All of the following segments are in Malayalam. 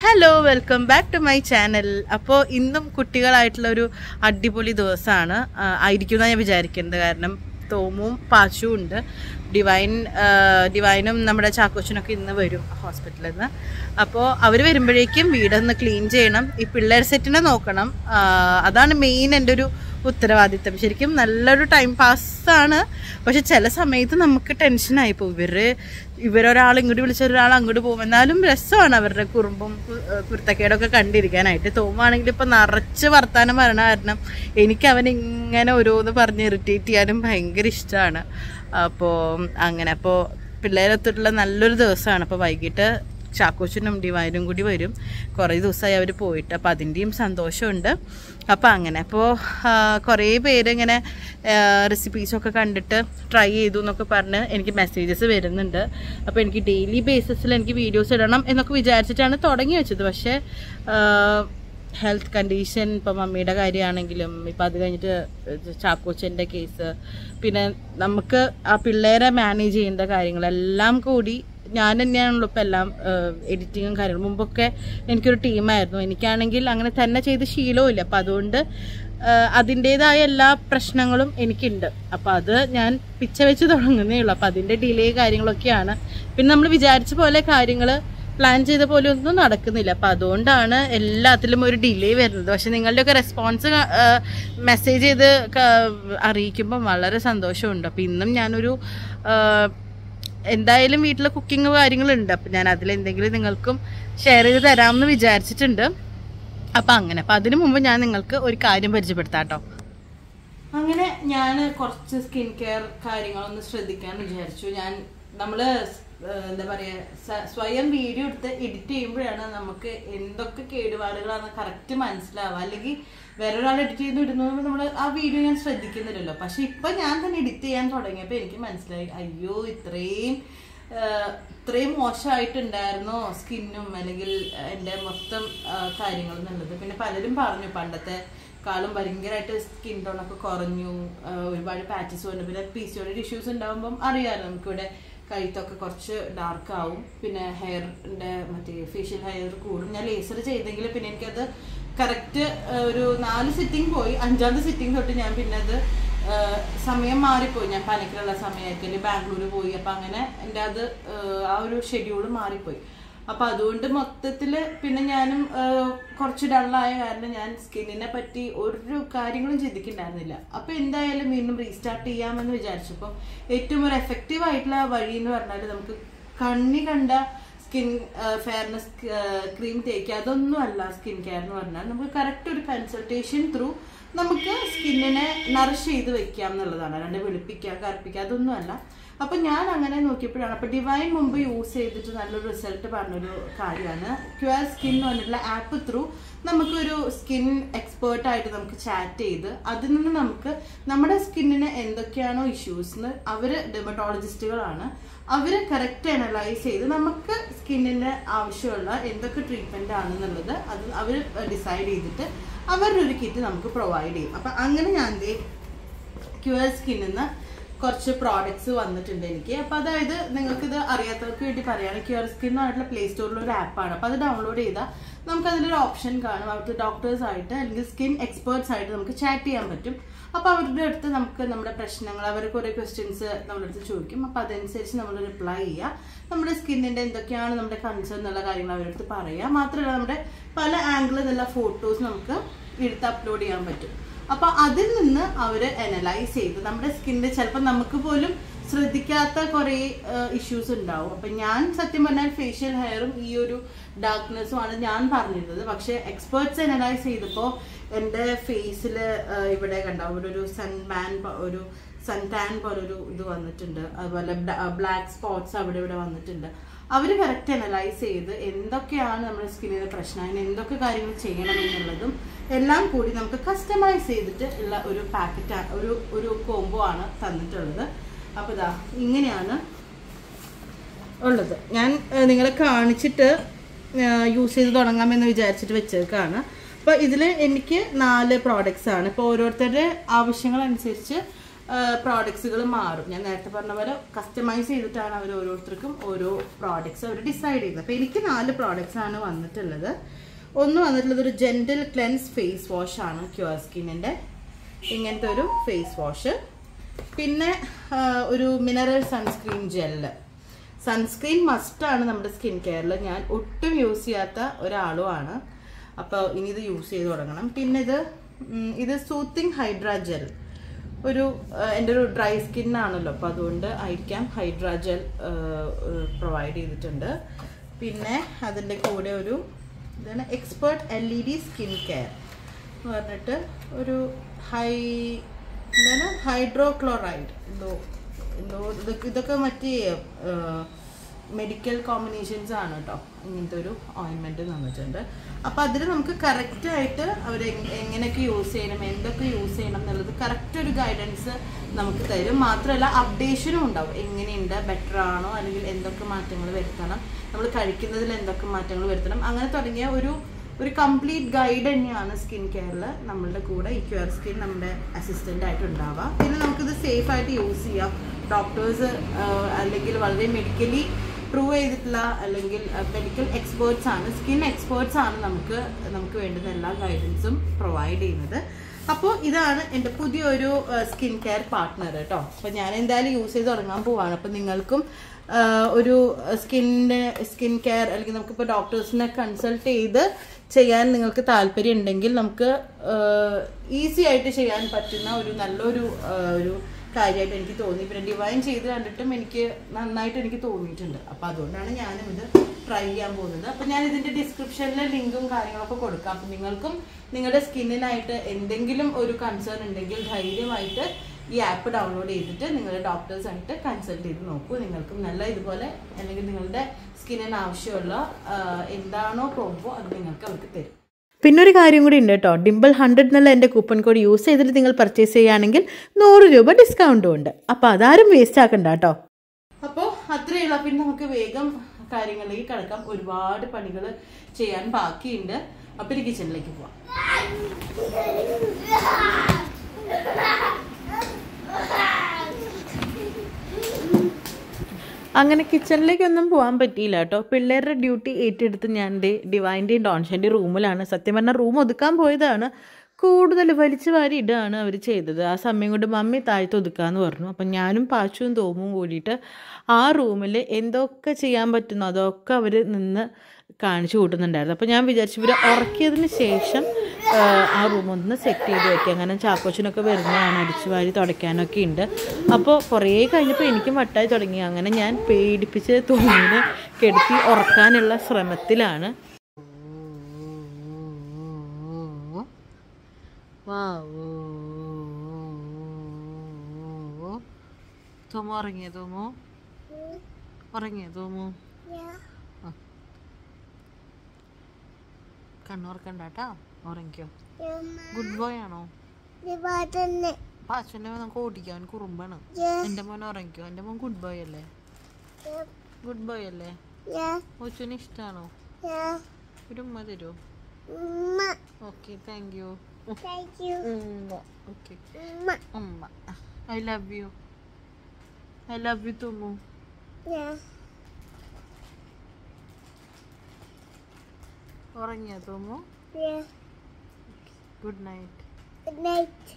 Hello welcome back to my channel അപ്പോൾ ഇന്നും കുട്ടികളായിട്ടുള്ള ഒരു അടിപൊളി ദിവസമാണ് ആയിരിക്കും എന്നാണ് ഞാൻ വിചാരിക്കുന്നത് കാരണം തോമും പാച്ചും ഉണ്ട് ഡിവൈൻ ആ, ഡിവൈനും നമ്മുടെ ചാക്കോച്ചനൊക്കെ ഇന്ന് വരും ഹോസ്പിറ്റലിൽ നിന്ന് അപ്പോൾ അവർ വരുമ്പോഴേക്കും വീടൊന്ന് ക്ലീൻ ചെയ്യണം ഈ പിള്ളേർ സെറ്റിനെ നോക്കണം ആ, അതാണ് മെയിൻ എൻ്റെ ഒരു ഉത്തരവാദിത്തം ശരിക്കും നല്ലൊരു ടൈം പാസ്സാണ് പക്ഷെ ചില സമയത്ത് നമുക്ക് ടെൻഷനായി പോകും ഇവര് ഇവരൊരാൾ ഇങ്ങോട്ട് വിളിച്ച ഒരാൾ അങ്ങോട്ട് പോകും എന്നാലും രസമാണ് അവരുടെ കുറുമ്പും കു- ഏഹ് കുരുത്തക്കേടൊക്കെ കണ്ടിരിക്കാനായിട്ട് തോമാണെങ്കിൽ ഇപ്പൊ നിറച്ച് വർത്താനം പറയണ കാരണം എനിക്ക് അവൻ ഇങ്ങനെ ഓരോന്ന് പറഞ്ഞ് ഇറിറ്റേറ്റ് ചെയ്യാനും ഭയങ്കര ഇഷ്ടമാണ് അപ്പോൾ അങ്ങനെ അപ്പോൾ പിള്ളേരൊത്തിട്ടുള്ള നല്ലൊരു ദിവസമാണ് അപ്പോൾ വൈകിട്ട് ചാക്കോച്ചനും ഡിവൈനും കൂടി വരും കുറേ ദിവസമായി അവർ പോയിട്ട് അപ്പോൾ അതിൻ്റെയും സന്തോഷമുണ്ട് അപ്പോൾ അങ്ങനെ അപ്പോൾ കുറേ പേര് ഇങ്ങനെ റെസിപ്പീസൊക്കെ കണ്ടിട്ട് ട്രൈ ചെയ്തു എന്നൊക്കെ പറഞ്ഞ് എനിക്ക് മെസ്സേജസ് വരുന്നുണ്ട് അപ്പോൾ എനിക്ക് ഡെയിലി ബേസിസിൽ എനിക്ക് വീഡിയോസ് ഇടണം എന്നൊക്കെ വിചാരിച്ചിട്ടാണ് തുടങ്ങി വെച്ചത് പക്ഷേ ഹെൽത്ത് കണ്ടീഷൻ ഇപ്പം മമ്മിയുടെ കാര്യമാണെങ്കിലും ഇപ്പം അത് കഴിഞ്ഞിട്ട് ചാക്കോച്ചൻ്റെ കേസ് പിന്നെ നമുക്ക് ആ പിള്ളേരെ മാനേജ് ചെയ്യേണ്ട കാര്യങ്ങളെല്ലാം കൂടി ഞാൻ തന്നെയാണല്ലോ ഇപ്പം എല്ലാം എഡിറ്റിങ്ങും കാര്യങ്ങളും മുമ്പൊക്കെ എനിക്കൊരു ടീമായിരുന്നു എനിക്കാണെങ്കിൽ അങ്ങനെ തന്നെ ചെയ്ത് ശീലവും ഇല്ല അപ്പം അതുകൊണ്ട് അതിൻ്റെതായ എല്ലാ പ്രശ്നങ്ങളും എനിക്കുണ്ട് അപ്പം അത് ഞാൻ പിച്ച വെച്ച് തുടങ്ങുന്നേ ഉള്ളൂ അപ്പം അതിൻ്റെ ഡിലേ കാര്യങ്ങളൊക്കെയാണ് പിന്നെ നമ്മൾ വിചാരിച്ച പോലെ കാര്യങ്ങൾ പ്ലാൻ ചെയ്ത പോലെ ഒന്നും നടക്കുന്നില്ല അപ്പം അതുകൊണ്ടാണ് എല്ലാത്തിലും ഒരു ഡിലേ വരുന്നത് പക്ഷെ നിങ്ങളുടെയൊക്കെ റെസ്പോൺസ് മെസ്സേജ് ചെയ്ത് ക- അറിയിക്കുമ്പോൾ വളരെ സന്തോഷമുണ്ട് അപ്പം ഇന്നും ഞാനൊരു ആ, എന്തായാലും വീട്ടിലെ കുക്കിംഗ് കാര്യങ്ങളുണ്ട് അപ്പം ഞാൻ അതിലെന്തെങ്കിലും നിങ്ങൾക്കും ഷെയർ ചെയ്ത് തരാമെന്ന് വിചാരിച്ചിട്ടുണ്ട് അപ്പം അങ്ങനെ അപ്പം അതിനു മുമ്പ് ഞാൻ നിങ്ങൾക്ക് ഒരു കാര്യം പരിചയപ്പെടുത്താം കേട്ടോ അങ്ങനെ ഞാൻ കുറച്ച് സ്കിൻ കെയർ കാര്യങ്ങളൊന്ന് ശ്രദ്ധിക്കാൻ വിചാരിച്ചു ഞാൻ നമ്മൾ എന്താ പറയുക സ- സ്വയം വീഡിയോ എടുത്ത് എഡിറ്റ് ചെയ്യുമ്പോഴാണ് നമുക്ക് എന്തൊക്കെ കേടുപാടുകളാണെന്ന് കറക്റ്റ് മനസ്സിലാവുക അല്ലെങ്കിൽ വേറൊരാൾ എഡിറ്റ് ചെയ്ത് ഇടുന്നത് നമ്മൾ ആ വീഡിയോ ഞാൻ ശ്രദ്ധിക്കുന്നില്ലല്ലോ പക്ഷെ ഇപ്പം ഞാൻ തന്നെ എഡിറ്റ് ചെയ്യാൻ തുടങ്ങിയപ്പോൾ എനിക്ക് മനസ്സിലായി അയ്യോ ഇത്രയും ആഹ് ഇത്രയും മോശമായിട്ടുണ്ടായിരുന്നോ സ്കിന്നും അല്ലെങ്കിൽ എൻ്റെ മൊത്തം ആഹ് കാര്യങ്ങളും എന്നുള്ളത് പിന്നെ പലരും പറഞ്ഞു പണ്ടത്തെ കാലം ഭയങ്കരമായിട്ട് സ്കിൻ ടോൺ ഒക്കെ കുറഞ്ഞു ആഹ് ഒരുപാട് പാച്ചസ് വന്നു പിന്നെ പി സി ഒയുടെ ഇഷ്യൂസ് ഉണ്ടാകുമ്പം അറിയാമല്ലോ നമുക്കിവിടെ കഴുത്തൊക്കെ കുറച്ച് ഡാർക്ക് ആവും പിന്നെ ഹെയറിൻ്റെ മറ്റേ ഫേഷ്യൽ ഹെയർ കൂടും ഞാൻ ലേസർ ചെയ്തെങ്കിൽ പിന്നെ എനിക്കത് കറക്റ്റ് ഒരു നാല് സിറ്റിംഗ് പോയി അഞ്ചാമത്തെ സിറ്റിംഗ് തൊട്ട് ഞാൻ പിന്നെ അത് ആഹ് സമയം മാറിപ്പോയി ഞാൻ പനക്കിലുള്ള സമയമായിരിക്കും ബാംഗ്ലൂർ പോയി അപ്പം അങ്ങനെ എൻ്റെ അത് ആഹ് ആ ഒരു ഷെഡ്യൂൾ മാറിപ്പോയി അപ്പം അതുകൊണ്ട് മൊത്തത്തിൽ പിന്നെ ഞാനും ആഹ് കുറച്ച് ഡള്ളായ കാരണം ഞാൻ സ്കിന്നിനെ പറ്റി ഒരു കാര്യങ്ങളും ചിന്തിക്കുന്നുണ്ടായിരുന്നില്ല അപ്പം എന്തായാലും വീണ്ടും റീസ്റ്റാർട്ട് ചെയ്യാമെന്ന് വിചാരിച്ചപ്പോൾ ഏറ്റവും ഒരു എഫക്റ്റീവ് ആയിട്ടുള്ള വഴി എന്ന് പറഞ്ഞാൽ നമുക്ക് കണ്ണി കണ്ട സ്കിൻ ഫെയർനെസ് ക്രീം തേക്കുക അതൊന്നും അല്ല സ്കിൻ കെയർ എന്ന് പറഞ്ഞാൽ നമുക്ക് കറക്റ്റ് ഒരു കൺസൾട്ടേഷൻ ത്രൂ നമുക്ക് സ്കിന്നിനെ നറിഷ് ചെയ്ത് വെക്കാം എന്നുള്ളതാണ് അല്ലാണ്ട് വെളുപ്പിക്കുക കറുപ്പിക്കുക അതൊന്നുമല്ല അപ്പൊ ഞാൻ അങ്ങനെ നോക്കിയപ്പോഴാണ് അപ്പൊ ഡിവൈൻ മുമ്പ് യൂസ് ചെയ്തിട്ട് നല്ലൊരു റിസൾട്ട് പറഞ്ഞൊരു കാര്യമാണ് ക്യൂർ സ്കിൻ എന്ന് പറഞ്ഞിട്ടുള്ള ആപ്പ് ത്രൂ നമുക്കൊരു സ്കിൻ എക്സ്പേർട്ട് ആയിട്ട് നമുക്ക് ചാറ്റ് ചെയ്ത് അതിൽ നിന്ന് നമുക്ക് നമ്മുടെ സ്കിന്നിന് എന്തൊക്കെയാണോ ഇഷ്യൂസ് എന്ന് അവര് ഡെമറ്റോളജിസ്റ്റുകളാണ് അവര് കറക്റ്റ് അനലൈസ് ചെയ്ത് നമുക്ക് സ്കിന്നിന് ആവശ്യമുള്ള എന്തൊക്കെ ട്രീറ്റ്മെന്റ് ആണെന്നുള്ളത് അത് അവർ ഡിസൈഡ് ചെയ്തിട്ട് അവരുടെ ഒരു കിറ്റ് നമുക്ക് പ്രൊവൈഡ് ചെയ്യും അപ്പൊ അങ്ങനെ ഞാൻ ദേ ക്യൂർ സ്കിന്നിൽ നിന്ന് കുറച്ച് പ്രോഡക്ട്സ് വന്നിട്ടുണ്ട് എനിക്ക് അപ്പൊ അതായത് നിങ്ങൾക്ക് ഇത് അറിയാത്തവർക്ക് വേണ്ടി പറയുകയാണ് ക്യൂർ സ്കിൻ എന്ന് പറഞ്ഞിട്ടുള്ള പ്ലേ സ്റ്റോറിൽ ഒരു ആപ്പാണ് അപ്പൊ അത് ഡൗൺലോഡ് ചെയ്താൽ നമുക്ക് അതിലൊരു ഓപ്ഷൻ കാണും അവിടുത്തെ ഡോക്ടേഴ്സ് ആയിട്ട് അല്ലെങ്കിൽ സ്കിൻ എക്സ്പേർട്സ് ആയിട്ട് നമുക്ക് ചാറ്റ് ചെയ്യാൻ പറ്റും അപ്പൊ അവരുടെ അടുത്ത് നമുക്ക് നമ്മുടെ പ്രശ്നങ്ങൾ അവർ കുറെ ക്വസ്റ്റ്യൻസ് നമ്മുടെ അടുത്ത് ചോദിക്കും അപ്പൊ അതനുസരിച്ച് നമ്മൾ റിപ്ലൈ ചെയ്യുക നമ്മുടെ സ്കിന്നിന്റെ എന്തൊക്കെയാണ് നമ്മുടെ കൺസേൺ എന്നുള്ള കാര്യങ്ങൾ അവരുടെ അടുത്ത് പറയുക മാത്രമല്ല നമ്മുടെ പല ആംഗിളിൽ നിന്നുള്ള ഫോട്ടോസ് നമുക്ക് എടുത്ത് അപ്ലോഡ് ചെയ്യാൻ പറ്റും അപ്പൊ അതിൽ നിന്ന് അവര് അനലൈസ് ചെയ്ത് നമ്മുടെ സ്കിന്നിന്റെ ചിലപ്പോൾ നമുക്ക് പോലും ശ്രദ്ധിക്കാത്ത കുറേ ഇഷ്യൂസ് ഉണ്ടാവും അപ്പൊ ഞാൻ സത്യം പറഞ്ഞാൽ ഫേഷ്യൽ ഹെയറും ഈ ഒരു ഡാർക്ക്നെസ്സും ആണ് ഞാൻ പറഞ്ഞിരുന്നത് പക്ഷെ എക്സ്പേർട്സ് അനലൈസ് ചെയ്തപ്പോൾ എൻ്റെ ഫേസിൽ ഇവിടെ കണ്ടാവും ഇവിടെ ഒരു സൺ ബാൻ ഒരു സൺ ടാൻ പോലൊരു ഇത് വന്നിട്ടുണ്ട് അതുപോലെ ബ്ലാക്ക് സ്പോട്ട്സ് അവിടെ ഇവിടെ വന്നിട്ടുണ്ട് അവർ കറക്റ്റ് അനലൈസ് ചെയ്ത് എന്തൊക്കെയാണ് നമ്മുടെ സ്കിന്നിന്റെ പ്രശ്നം അതിന് എന്തൊക്കെ കാര്യങ്ങൾ ചെയ്യണം എന്നുള്ളതും എല്ലാം കൂടി നമുക്ക് കസ്റ്റമൈസ് ചെയ്തിട്ട് ഉള്ള ഒരു പാക്കറ്റ് ഒരു ഒരു കോംബോ ആണ് തന്നിട്ടുള്ളത് അപ്പോൾ ഇതാ ഇങ്ങനെയാണ് ഉള്ളത് ഞാൻ ഏഹ്, നിങ്ങളെ കാണിച്ചിട്ട് യൂസ് ചെയ്ത് തുടങ്ങാമെന്ന് വിചാരിച്ചിട്ട് വെച്ചേക്കാണ് അപ്പോൾ ഇതിൽ എനിക്ക് നാല് പ്രോഡക്റ്റ്സ് ആണ് ഇപ്പോൾ ഓരോരുത്തരുടെ ആവശ്യങ്ങൾ അനുസരിച്ച് പ്രോഡക്ട്സുകൾ മാറും ഞാൻ നേരത്തെ പറഞ്ഞ പോലെ കസ്റ്റമൈസ് ചെയ്തിട്ടാണ് അവർ ഓരോരുത്തർക്കും ഓരോ പ്രോഡക്ട്സ് അവർ ഡിസൈഡ് ചെയ്യുന്നത് അപ്പോൾ എനിക്ക് നാല് പ്രോഡക്ട്സ് ആണ് വന്നിട്ടുള്ളത് ഒന്ന് വന്നിട്ടുള്ളത് ഒരു ജെന്റിൽ ക്ലെൻസ് ഫേസ് വാഷ് ആണ് ക്യൂർ സ്കിന്നിൻ്റെ ഇങ്ങനത്തെ ഒരു ഫേസ് വാഷ് പിന്നെ ആ, ഒരു മിനറൽ സൺസ്ക്രീൻ ജെല്ല് സൺസ്ക്രീൻ മസ്റ്റാണ് നമ്മുടെ സ്കിൻ കെയറിൽ ഞാൻ ഒട്ടും യൂസ് ചെയ്യാത്ത ഒരാളുമാണ് അപ്പോൾ ഇനി ഇത് യൂസ് ചെയ്ത് തുടങ്ങണം പിന്നെ ഇത് ഉം, ഇത് സൂത്തിങ് ഹൈഡ്രാ ജെൽ ഒരു ആ, എൻ്റെ ഒരു ഡ്രൈ സ്കിന്നാണല്ലോ അപ്പോൾ അതുകൊണ്ട് ആയിരിക്കാം ഹൈഡ്രാ ജെൽ പ്രൊവൈഡ് ചെയ്തിട്ടുണ്ട് പിന്നെ അതിൻ്റെ കൂടെ ഒരു ഇതാണ് expert L E D skin care എന്ന് പറഞ്ഞിട്ട് ഒരു ഹൈ എന്താണ് ഹൈഡ്രോക്ലോറൈഡ് എന്തോ എന്തോ ഇതൊക്കെ ഇതൊക്കെ മറ്റേ മെഡിക്കൽ കോമ്പിനേഷൻസ് ആണ് കേട്ടോ ഇങ്ങനത്തെ ഒരു ഓയിൻമെൻറ്റ് തന്നിട്ടുണ്ട് അപ്പോൾ അതിൽ നമുക്ക് കറക്റ്റായിട്ട് അവർ എങ്ങനെയൊക്കെ യൂസ് ചെയ്യണം എന്തൊക്കെ യൂസ് ചെയ്യണം എന്നുള്ളത് കറക്റ്റ് ഒരു ഗൈഡൻസ് നമുക്ക് തരും മാത്രമല്ല അപ്ഡേഷനും ഉണ്ടാവും എങ്ങനെയുണ്ട് ബെറ്റർ ആണോ അല്ലെങ്കിൽ എന്തൊക്കെ മാറ്റങ്ങൾ വരുത്തണം നമ്മൾ കഴിക്കുന്നതിൽ എന്തൊക്കെ മാറ്റങ്ങൾ വരുത്തണം അങ്ങനെ തുടങ്ങിയ ഒരു ഒരു കംപ്ലീറ്റ് ഗൈഡ് തന്നെയാണ് സ്കിൻ കെയറിൽ നമ്മളുടെ കൂടെ ഈ ക്യൂർ സ്കിൻ നമ്മുടെ അസിസ്റ്റൻ്റ് ആയിട്ട് ഉണ്ടാവുക പിന്നെ നമുക്കിത് സേഫ് ആയിട്ട് യൂസ് ചെയ്യാം ഡോക്ടേഴ്സ് അല്ലെങ്കിൽ വളരെ മെഡിക്കലി പ്രൂവ് ചെയ്തിട്ടുള്ള അല്ലെങ്കിൽ മെഡിക്കൽ എക്സ്പേർട്സ് ആണ് സ്കിൻ എക്സ്പേർട്സ് ആണ് നമുക്ക് നമുക്ക് വേണ്ടുന്ന എല്ലാ ഗൈഡൻസും പ്രൊവൈഡ് ചെയ്യുന്നത് അപ്പോൾ ഇതാണ് എൻ്റെ പുതിയൊരു സ്കിൻ കെയർ പാർട്ട്ണർ കേട്ടോ അപ്പോൾ ഞാൻ എന്തായാലും യൂസ് ചെയ്ത് തുടങ്ങാൻ പോവാണ് അപ്പോൾ നിങ്ങൾക്കും ആ, ഒരു സ്കിന്നിൻ്റെ സ്കിൻ കെയർ അല്ലെങ്കിൽ നമുക്കിപ്പോൾ ഡോക്ടേഴ്സിനെ കൺസൾട്ട് ചെയ്ത് ചെയ്യാൻ നിങ്ങൾക്ക് താല്പര്യം ഉണ്ടെങ്കിൽ നമുക്ക് ഈസി ആയിട്ട് ചെയ്യാൻ പറ്റുന്ന ഒരു നല്ലൊരു ആ, ഒരു കാര്യമായിട്ട് എനിക്ക് തോന്നി പിന്നെ ഡിവൈൻ ചെയ്ത് കണ്ടിട്ടും എനിക്ക് നന്നായിട്ട് എനിക്ക് തോന്നിയിട്ടുണ്ട് അപ്പോൾ അതുകൊണ്ടാണ് ഞാനും ഇത് ട്രൈ ചെയ്യാൻ പോകുന്നത് അപ്പോൾ ഞാൻ ഇതിൻ്റെ ഡിസ്ക്രിപ്ഷനിൽ ലിങ്കും കാര്യങ്ങളൊക്കെ കൊടുക്കാം അപ്പോൾ നിങ്ങൾക്കും നിങ്ങളുടെ സ്കിന്നിനായിട്ട് എന്തെങ്കിലും ഒരു കൺസേൺ ഉണ്ടെങ്കിൽ ധൈര്യമായിട്ട് ഈ ആപ്പ് ഡൗൺലോഡ് ചെയ്തിട്ട് നിങ്ങളുടെ ഡോക്ടേഴ്സായിട്ട് കൺസൾട്ട് ചെയ്ത് നോക്കൂ നിങ്ങൾക്കും നല്ല ഇതുപോലെ അല്ലെങ്കിൽ നിങ്ങളുടെ സ്കിന്നിന് ആവശ്യമുള്ള ആ, എന്താണോ പ്രോബോ അത് നിങ്ങൾക്ക് അവർക്ക് തരും പിന്നെ ഒരു കാര്യം കൂടി ഉണ്ട് കേട്ടോ ഡിംപിൾ ഹൺഡ്രഡ് എന്നുള്ള എൻ്റെ കൂപ്പൺ കോഡ് യൂസ് ചെയ്തിട്ട് നിങ്ങൾ പർച്ചേസ് ചെയ്യുകയാണെങ്കിൽ നൂറ് രൂപ ഡിസ്കൗണ്ടും ഉണ്ട് അപ്പോൾ അതാരും വേസ്റ്റ് ആക്കണ്ട കേട്ടോ അപ്പോൾ അത്രയുള്ള പിന്നെ നമുക്ക് വേഗം കാര്യങ്ങളിലേക്ക് കിടക്കാം ഒരുപാട് പണികൾ ചെയ്യാൻ ബാക്കിയുണ്ട് അപ്പോൾ ഒരു കിച്ചണിലേക്ക് പോവാം അങ്ങനെ കിച്ചണിലേക്കൊന്നും പോകാൻ പറ്റിയില്ല കേട്ടോ പിള്ളേരുടെ ഡ്യൂട്ടി ഏറ്റെടുത്ത് ഞാൻ എൻ്റെ ഡിവൈൻ്റെയും ഡോൺഷൻ്റെയും റൂമിലാണ് സത്യം പറഞ്ഞാൽ റൂം ഒതുക്കാൻ പോയതാണ് കൂടുതൽ വലിച്ചു വാരി ഇടുകയാണ് അവർ ചെയ്തത് ആ സമയം കൊണ്ട് മമ്മി താഴ്ത്ത് ഒതുക്കാന്ന് പറഞ്ഞു അപ്പം ഞാനും പാച്ചുവും തോമും കൂടിയിട്ട് ആ റൂമിൽ എന്തൊക്കെ ചെയ്യാൻ പറ്റുന്നോ അതൊക്കെ അവർ നിന്ന് കാണിച്ചു കൂട്ടുന്നുണ്ടായിരുന്നു അപ്പോൾ ഞാൻ വിചാരിച്ചു ഇവർ ഉറക്കിയതിന് ശേഷം ആ, ആ റൂം ഒന്ന് സെറ്റ് ചെയ്ത് വെക്കുക അങ്ങനെ ചാക്കോച്ചനൊക്കെ വരുന്നതാണ് അടിച്ചു വാരി തുടയ്ക്കാനൊക്കെ ഉണ്ട് അപ്പോൾ കുറേ കഴിഞ്ഞപ്പോൾ എനിക്കും വട്ടായി തുടങ്ങി അങ്ങനെ ഞാൻ പേടിപ്പിച്ച് തോന്നിനെ കെടുത്തി ഉറക്കാനുള്ള ശ്രമത്തിലാണ് തോമോ ഉറങ്ങിയ തോമോ ഉറങ്ങിയ തോമോ കണ്ണുറക്കണ്ട കേട്ടാ ഉറങ്ങിക്കോ ഗുഡ് ബോയ് ആണോ പാച്ചന്റെ നമുക്ക് ഓടിക്കാം അവൻ കുറുമ്പാണ് എന്റെ മോൻ ഉറങ്ങിക്കോ എന്റെ മോൻ ഗുഡ് ബോയ് അല്ലേ ഗുഡ് ബോയ് അല്ലേ കൊച്ചുന് ഇഷ്ടാണോ ഒരു ഉമ്മ തരുമോ ഓക്കെ താങ്ക് യു ഓക്കെ ഉമ്മ I love you I love you തുമ്മു ഉറങ്ങിയോ തുമ്മു ഗുഡ് നൈറ്റ്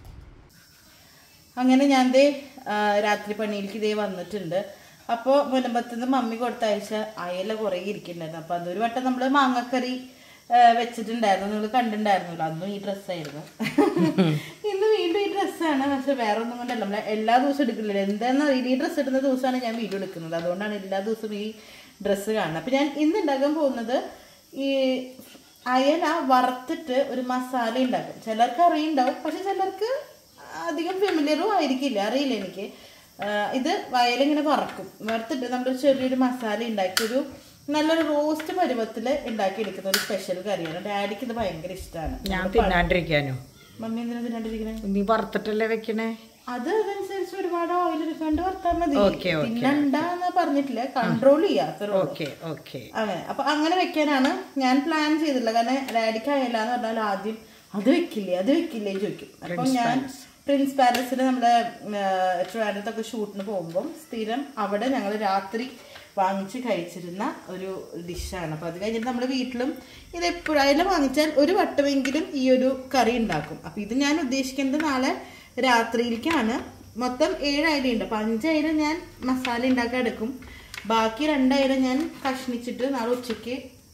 അങ്ങനെ ഞാൻ ദേ ആ, രാത്രി പണിയിലേക്ക് ഇതേ വന്നിട്ടുണ്ട് അപ്പോൾ മുനമ്പത്തുനിന്ന് മമ്മി കൊടുത്തയച്ച അയല കുറേ ഇരിക്കുന്നുണ്ടായിരുന്നു അപ്പോൾ അതൊരു വട്ടം നമ്മൾ മാങ്ങക്കറി ആ, വെച്ചിട്ടുണ്ടായിരുന്നു നിങ്ങൾ കണ്ടിട്ടുണ്ടായിരുന്നല്ലോ അന്നും ഈ ഡ്രസ്സായിരുന്നു ഇന്ന് വീണ്ടും ഈ ഡ്രസ്സാണ് പക്ഷെ വേറെ ഒന്നും കൊണ്ടല്ല നമ്മൾ എല്ലാ ദിവസവും എടുക്കില്ല എന്താണെന്ന് അറിയില്ല ഈ ഡ്രസ്സ് ഇടുന്ന ദിവസമാണ് ഞാൻ വീഡിയോ എടുക്കുന്നത് അതുകൊണ്ടാണ് എല്ലാ ദിവസവും ഈ ഡ്രസ്സ് കാണുന്നത് അപ്പോൾ ഞാൻ ഇന്ന് ഉണ്ടാക്കാൻ പോകുന്നത് ഈ അയല വറുത്തിട്ട് ഒരു മസാല ഉണ്ടാക്കും ചിലർക്ക് അറിയുണ്ടാവും പക്ഷെ ചിലർക്ക് അധികം ഫെമിലിയറും ആയിരിക്കില്ല അറിയില്ല എനിക്ക് ആ, ഇത് വയലിങ്ങനെ വറക്കും വറുത്തിട്ട് നമ്മൾ ചെറിയൊരു മസാല ഉണ്ടാക്കി ഒരു നല്ലൊരു റോസ്റ്റ് പരുവത്തിൽ ഉണ്ടാക്കിയെടുക്കുന്ന ഒരു സ്പെഷ്യൽ കറിയാണ് ഡാഡിക്ക് ഇത് ഭയങ്കര ഇഷ്ടമാണ് ഞാൻ തിന്നാണ്ടിരിക്കാനോ മമ്മി എന്തിനാ തിന്നാണ്ടിരിക്കണേ നീ വറുത്തിട്ടല്ലേ വെക്കണേ അത് അതനുസരിച്ച് ഒരുപാട് ഓയിൽ റിഫണ്ട് വറുത്താൽ മതി ഓക്കേ, ഓക്കേ. തിന്നണ്ടെന്ന് പറഞ്ഞിട്ടില്ല കൺട്രോൾ ചെയ്യാത്ത ഓക്കെ ഓക്കെ അങ്ങനെ അപ്പൊ അങ്ങനെ വെക്കാനാണ് ഞാൻ പ്ലാൻ ചെയ്തിട്ടുള്ളത് കാരണം ഡാഡിക്ക് അയലാന്ന് പറഞ്ഞാൽ ആദ്യം അത് വെക്കില്ലേ അത് വെക്കില്ലേ ചോദിക്കും അപ്പൊ ഞാൻ പ്രിൻസ് പാലസിൽ നമ്മുടെ ട്രിവാൻഡ്രത്തൊക്കെ ഷൂട്ടിന് പോകുമ്പം സ്ഥിരം അവിടെ ഞങ്ങൾ രാത്രി വാങ്ങിച്ച് കഴിച്ചിരുന്ന ഒരു ഡിഷാണ് അപ്പോൾ അത് കഴിഞ്ഞിട്ട് നമ്മുടെ വീട്ടിലും ഇത് എപ്പോഴായാലും വാങ്ങിച്ചാൽ ഒരു വട്ടമെങ്കിലും ഈ ഒരു കറി ഉണ്ടാക്കും അപ്പോൾ ഇത് ഞാൻ ഉദ്ദേശിക്കുന്നത് നാളെ രാത്രിയിലേക്കാണ് മൊത്തം ഏഴ് അയില ഉണ്ട് അപ്പോൾ അഞ്ചയില ഞാൻ മസാല ഉണ്ടാക്കാൻ എടുക്കും ബാക്കി രണ്ടയില ഞാൻ കഷ്ണിച്ചിട്ട് നാളെ ഉച്ചയ്ക്ക്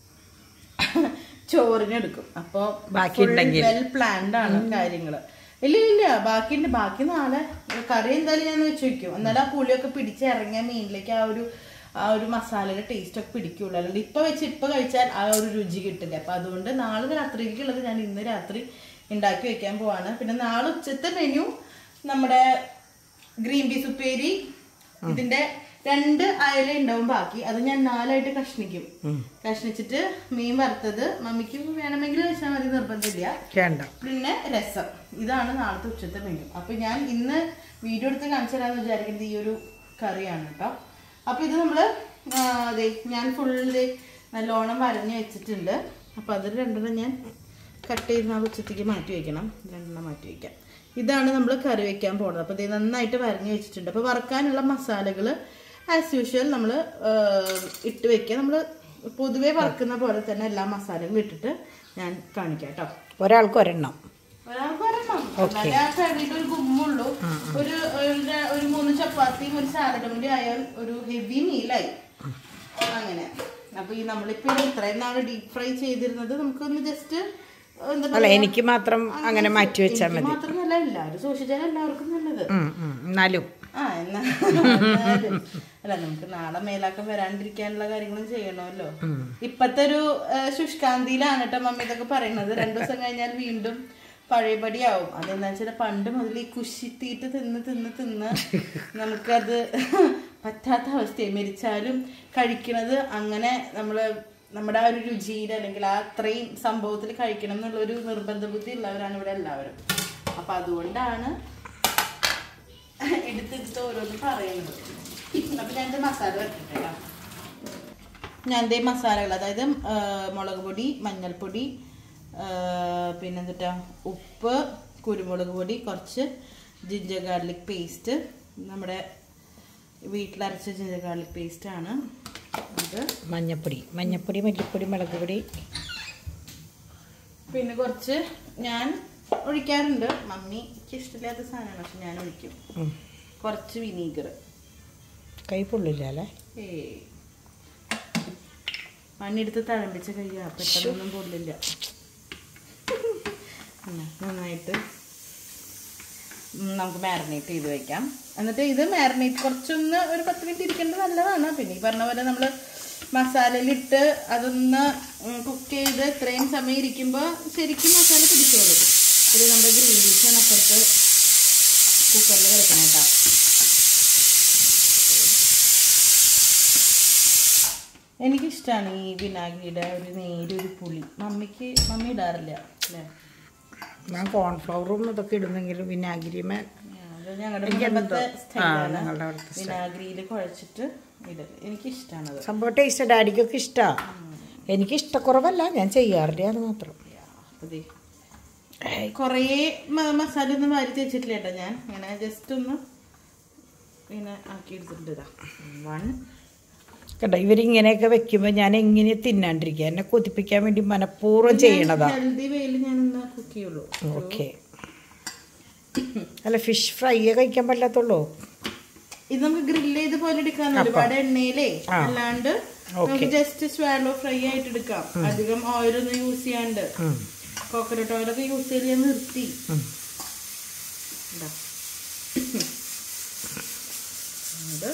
ചോറിനെടുക്കും അപ്പൊ ബാക്കി ഉണ്ടെങ്കിൽ. വെൽ പ്ലാൻഡ് ആണ് കാര്യങ്ങള് ഇല്ല ഇല്ല ബാക്കിയുണ്ട് ബാക്കി നാളെ കറി എന്തായാലും ഞാൻ വെച്ച് വെക്കും എന്നാലും ആ പുളിയൊക്കെ പിടിച്ച് ഇറങ്ങിയ മീനിലേക്ക് ആ ഒരു ആ ഒരു മസാലയുടെ ടേസ്റ്റ് ഒക്കെ പിടിക്കുള്ളൂ അല്ലാണ്ട് ഇപ്പൊ വെച്ച് ഇപ്പൊ കഴിച്ചാൽ ആ ഒരു രുചി കിട്ടില്ല അപ്പൊ അതുകൊണ്ട് നാളെ രാത്രിയിലേക്കുള്ളത് ഞാൻ ഇന്ന് രാത്രി ഉണ്ടാക്കി വെക്കാൻ പോവാണ് പിന്നെ നാളെ ഉച്ചത്തെ മെനു നമ്മുടെ ഗ്രീൻ പീസ് ഉപ്പേരി ഇതിന്റെ രണ്ട് അയല ഉണ്ടാവും ബാക്കി അത് ഞാൻ നാലായിട്ട് കഷ്ണിക്കും കഷ്ണിച്ചിട്ട് മീൻ വറുത്തത് മമ്മിക്ക് വേണമെങ്കിൽ വെച്ചാൽ മതി നിർബന്ധമില്ല വേണ്ട പിന്നെ രസം ഇതാണ് നാളത്തെ ഉച്ചത്തെ മെനു അപ്പൊ ഞാൻ ഇന്ന് വീഡിയോ എടുത്ത് കാണിച്ചു തരാന്ന് വിചാരിക്കുന്നത് ഈ ഒരു കറിയാണ് കേട്ടോ അപ്പൊ ഇത് നമ്മള് ആ, ദേ ഞാൻ ഫുള്ള് നല്ലോണം വരഞ്ഞ് വെച്ചിട്ടുണ്ട് അപ്പൊ അതിൽ രണ്ടെണ്ണം ഞാൻ കട്ട് ചെയ്ത് നാളെ ഉച്ചത്തേക്ക് മാറ്റി വെക്കണം രണ്ടെണ്ണം മാറ്റി വെക്കാം ഇതാണ് നമ്മൾ കറി വെക്കാൻ പോകുന്നത് അപ്പോൾ ഇത് നന്നായിട്ട് വരഞ്ഞ് വെച്ചിട്ടുണ്ട് അപ്പോൾ വറക്കാനുള്ള മസാലകൾ ആസ് യൂഷ്വൽ നമ്മൾ ഇട്ട് വെക്കുക നമ്മൾ പൊതുവേ വറക്കുന്ന പോലെ തന്നെ എല്ലാ മസാലകളും ഇട്ടിട്ട് ഞാൻ കാണിക്കാം കേട്ടോ ഒരാൾക്ക് ഒരെണ്ണം ഒരാൾക്ക് ഒരെണ്ണം. എന്നാലേ ആ കറിയിൽ ഒരു ഗുമ്മുള്ളൂ ഒരു ഒരു ര- ഒരു മൂന്ന് ചപ്പാത്തിയും ഒരു സാലഡും കൂടി ആയാൽ ഒരു ഹെവി മീലായി അങ്ങനെ അപ്പൊ ഈ നമ്മളിപ്പോ ഇത് ഇത്രയും നാള് ഡീപ് ഫ്രൈ ചെയ്തിരുന്നത് നമുക്കൊന്ന് ജസ്റ്റ് എന്താ അല്ല എനിക്ക് മാത്രം അങ്ങനെ മാറ്റി വെച്ചാൽ മതി മാത്രമല്ല എല്ലാവരും സൂക്ഷിച്ചാൽ എല്ലാവർക്കും നല്ലത് ഉം, ഉം. എന്നാലും ആ എന്നാ എന്നാലും. അല്ല നമുക്ക് നാളെ മേലാക്കം വരാണ്ടിരിക്കാനുള്ള കാര്യങ്ങളും ചെയ്യണമല്ലോ ഇപ്പത്തെ ഒരു ആ, ശുഷ്കാന്തിയിലാണ് കേട്ടോ മമ്മി ഇതൊക്കെ പറയുന്നത് രണ്ടു ദിവസം കഴിഞ്ഞാൽ വീണ്ടും പഴയപടിയാവും അതെന്താ വെച്ചാൽ പണ്ട് മുതൽ ഈ കുശിത്തീറ്റ് തിന്ന് തിന്ന് തിന്ന് നമുക്കത് പറ്റാത്ത അവസ്ഥയായി മരിച്ചാലും കഴിക്കണത് അങ്ങനെ നമ്മള് നമ്മുടെ ആ ഒരു രുചിയിൽ അല്ലെങ്കിൽ ആ അത്രയും സംഭവത്തിൽ കഴിക്കണം എന്നുള്ള ഒരു നിർബന്ധ ബുദ്ധി ഉള്ളവരാണ് ഇവിടെ എല്ലാവരും അപ്പൊ അതുകൊണ്ടാണ് എടുത്തെടുത്ത് ഓരോന്ന് പറയുന്നത് അപ്പൊ ഞാൻ ഇത് മസാല വെക്കട്ടെ ഞാൻ ദേ മസാലകൾ അതായത് ആ, മുളക് പൊടി മഞ്ഞൾപ്പൊടി ആ, പിന്നെന്തിട്ടാ ഉപ്പ് കുരുമുളക് പൊടി കുറച്ച് ജിഞ്ചർ ഗാർലിക് പേസ്റ്റ് നമ്മുടെ വീട്ടിലരച്ച ജിഞ്ചർ ഗാർലിക് പേസ്റ്റ് ആണ് ഇത് മഞ്ഞപ്പൊടി മഞ്ഞപ്പൊടി മല്ലിപ്പൊടി മുളക് പൊടി പിന്നെ കുറച്ച് ഞാൻ ഒഴിക്കാറുണ്ട് മമ്മിക്ക് ഇഷ്ടമില്ലാത്ത സാധനമാണ് പക്ഷെ ഞാൻ ഒഴിക്കും ഉം. കുറച്ച് വിനീഗർ കൈ പൊള്ളില്ല അല്ലേ ഏയ് മണ്ണെടുത്ത് തഴമ്പിച്ച കയ്യാ പെട്ടെന്നൊന്നും പൊള്ളില്ല ഉം, നന്നായിട്ട് ഉം, നമുക്ക് മാരിനേറ്റ് ചെയ്ത് വെക്കാം എന്നിട്ട് ഇത് മാരിനേറ്റ് കുറച്ചൊന്ന് ഒരു പത്ത് മിനിറ്റ് ഇരിക്കേണ്ടത് നല്ലതാണ് പിന്നെ ഈ പറഞ്ഞ പോലെ നമ്മൾ മസാലയിലിട്ട് അതൊന്ന് കുക്ക് ചെയ്ത് ഇത്രയും സമയം ഇരിക്കുമ്പോൾ ശരിക്കും മസാല പിടിച്ചോളും ഇത് നമ്മുടെ ഗ്രീൻ പീസാണ് അപ്പുറത്ത് കുക്കറിൽ കിടക്കണം കേട്ടോ എനിക്കിഷ്ടമാണ് ഈ വിനാഗിരിയുടെ ഒരു നേരൊരു പുളി മമ്മിക്ക് മമ്മി ഇടാറില്ല അല്ലേ ഞാൻ കോൺഫ്ലവറും ഇതൊക്കെ ഇടുന്നെങ്കിലും വിനാഗിരിമേ അത് ഞങ്ങളുടെ കുടുംബത്തെ ആ സ്റ്റൈലാണ് ഞങ്ങളുടെ അവിടുത്തെ വിനാഗിരിയിൽ കുഴച്ചിട്ട് ഇടൽ എനിക്കിഷ്ടമാണത് സംഭവം ടേസ്റ്റ് ഡാഡിക്കൊക്കെ ഇഷ്ടമാണ് എനിക്ക് ഇഷ്ടക്കുറവല്ല ഞാൻ ചെയ്യാറില്ല അത് മാത്രം അതെ കുറേ മ- മസാല ഒന്നും വാരി തേച്ചിട്ടില്ല കേട്ടോ ഞാൻ ഇങ്ങനെ ജസ്റ്റ് ഒന്ന് ഇങ്ങനെ ആക്കി എടുത്തിട്ടുണ്ട് ഇതാ വൺ കേട്ടോ ഇവരിങ്ങനെയൊക്കെ വെക്കുമ്പോൾ ഞാൻ എങ്ങനെ തിന്നാണ്ടിരിക്കുക എന്നെ കൊതിപ്പിക്കാൻ വേണ്ടി മനഃപൂർവ്വം ചെയ്യണതാ ഹെൽത്തി വേയിൽ ഞാനൊന്ന് കുക്ക് ചെയ്യുള്ളൂ ഓക്കെ അല്ല ഫിഷ് ഫ്രൈ കഴിക്കാൻ പറ്റാത്തുള്ളൂ ഇത് നമുക്ക് ഗ്രില്ല് ചെയ്ത് പോലെ എടുക്കാം ഒരുപാട് എണ്ണയിലേ ആ. അല്ലാണ്ട് നമുക്ക് ജസ്റ്റ് സ്വാലോ ഫ്രൈ ആയിട്ട് എടുക്കാം അധികം ഓയിലൊന്നും യൂസ് ചെയ്യാണ്ട് ഉം. കോക്കനട്ട് ഓയിലൊക്കെ യൂസ് ചെയ്ത് ഞാൻ നിർത്തി ഉം. ഇതാ. ഇത്